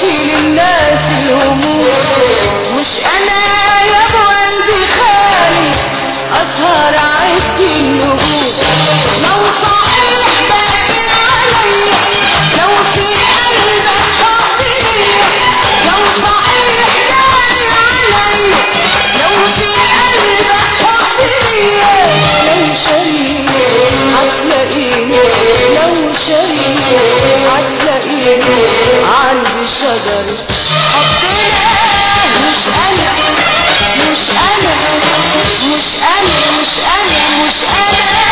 واشيل الناس الهموم مش انا يا ابو قلبي خالي اسهر عد النجوم لو صحيح باقي عليا لو في قلبك حب ليا لو صحيح باقي عليا لو في قلبك حب ليا لو شريك هتلاقيني لو شريك هتلاقيني عندي شجرة حبنا مش انا مش انا مش انا مش انا مش انا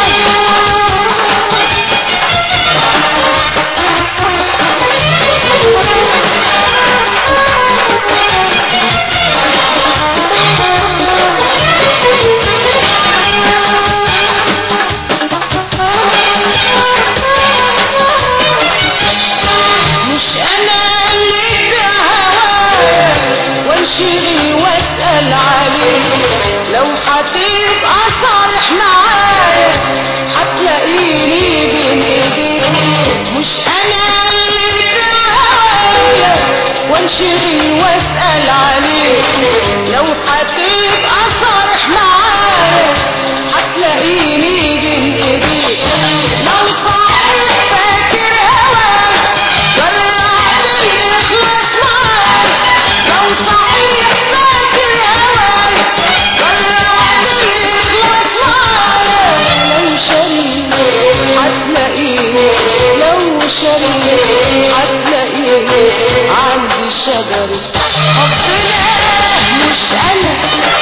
مش انا اللي بهواك وانشغل واسال عليك لو هتبقى صالح معايا هتلاقيني بين ايديك مش انا اللي بهواك وانشغل واسال عليك لو هتبقى صالح معايا هتلاقيني بين ايديك لو صحيح فاكر هواك جرعت يخلص معاك لو صحيح فاكر هواك جرعت يخلص معاك لو شريك هتلاقيني لو شريك هتلاقيني عندي شجرة حبنا مش انا